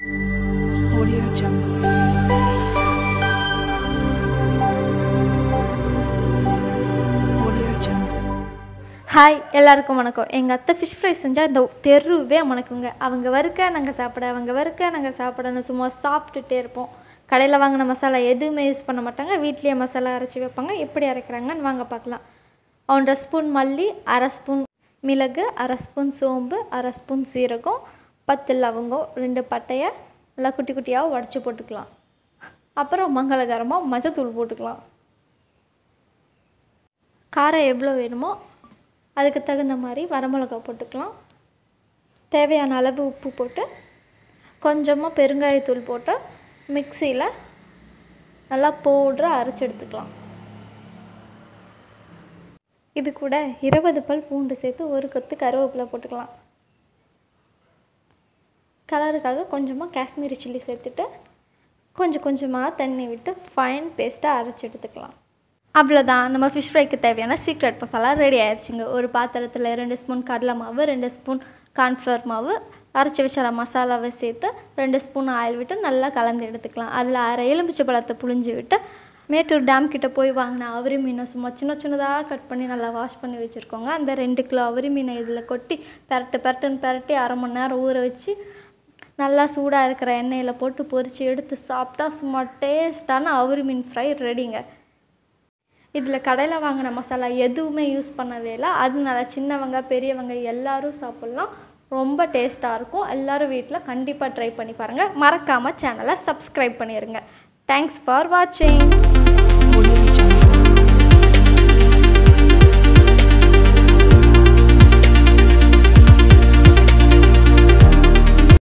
Audio Jungle. Audio Jungle. Hi எல்லாருக்கும் வணக்கம் எங்கள் அத்தை ஃபிஷ் ஃப்ரை செஞ்சால் இந்த தெருவே மணக்குங்க அவங்க வறுக்க நாங்கள் சாப்பிட அவங்க வறுக்க நாங்கள் சாப்பிடணும் சும்மா சாப்பிட்டுட்டே இருப்போம் கடையில் வாங்கின மசாலா எதுவுமே யூஸ் பண்ண மாட்டாங்க வீட்லேயே மசாலா அரைச்சி வைப்பாங்க எப்படி அரைக்கிறாங்கன்னு வாங்க பார்க்கலாம் ஒன்றரை ஸ்பூன் மல்லி அரை ஸ்பூன் மிளகு அரை ஸ்பூன் சோம்பு அரை ஸ்பூன் சீரகம் பத்து லவங்கம் ரெண்டு பட்டையை நல்லா குட்டி குட்டியாக உடச்சி போட்டுக்கலாம் அப்புறம் மங்களகரமாக மஞ்சத்தூள் போட்டுக்கலாம் காரம் எவ்வளோ வேணுமோ அதுக்கு தகுந்த மாதிரி வரமிளகா போட்டுக்கலாம் தேவையான அளவு உப்பு போட்டு கொஞ்சமாக பெருங்காயத்தூள் போட்டு மிக்சியில் நல்லா பவுட்ராக அரைச்சி எடுத்துக்கலாம் இது கூட இருபது பல் பூண்டு சேர்த்து ஒரு கொத்து கருவேப்பிலை போட்டுக்கலாம் கலருக்காக கொஞ்சமாக காஷ்மீரி சில்லி சேர்த்துட்டு கொஞ்சம் கொஞ்சமாக தண்ணி விட்டு ஃபைன் பேஸ்ட்டாக அரைச்சி எடுத்துக்கலாம் அவ்வளோதான் நம்ம ஃபிஷ் ஃப்ரைக்கு தேவையான சீக்ரெட் மசாலா ரெடி ஆயிடுச்சுங்க ஒரு பாத்திரத்தில் ரெண்டு ஸ்பூன் கடலை மாவு ரெண்டு ஸ்பூன் கார்ன்ஃப்ளவர் மாவு அரைச்சி வச்ச மசாலாவை சேர்த்து ரெண்டு ஸ்பூன் ஆயில் விட்டு நல்லா கலந்து எடுத்துக்கலாம் அதில் அரை எலுமிச்சை பழத்தை புழிஞ்சு விட்டு மேட்டூர் டேம் கிட்ட போய் வாங்கின அவரி மீனை சும்மா சின்ன சின்னதாக கட் பண்ணி நல்லா வாஷ் பண்ணி வச்சுருக்கோங்க அந்த ரெண்டு கிலோ அவரி மீனை இதில் கொட்டி பெரட்டு பெரட்டுன்னு பெரட்டி அரை மணி நேரம் ஊற வச்சு நல்லா சூடாக இருக்கிற எண்ணெயில் போட்டு பொரித்து எடுத்து சாப்பிட்டா சும்மா டேஸ்டான அவரி மீன் ஃப்ரை ரெடிங்க இதில் கடையில் வாங்கின மசாலா எதுவுமே யூஸ் பண்ணவே இல்லை அதனால சின்னவங்க பெரியவங்க எல்லாரும் சாப்பிட்லாம் ரொம்ப டேஸ்ட்டாக இருக்கும் எல்லாரும் வீட்டில் கண்டிப்பாக ட்ரை பண்ணி பாருங்கள் மறக்காமல் சேனலை சப்ஸ்கிரைப் பண்ணிடுங்க தேங்க்ஸ் ஃபார் வாட்சிங்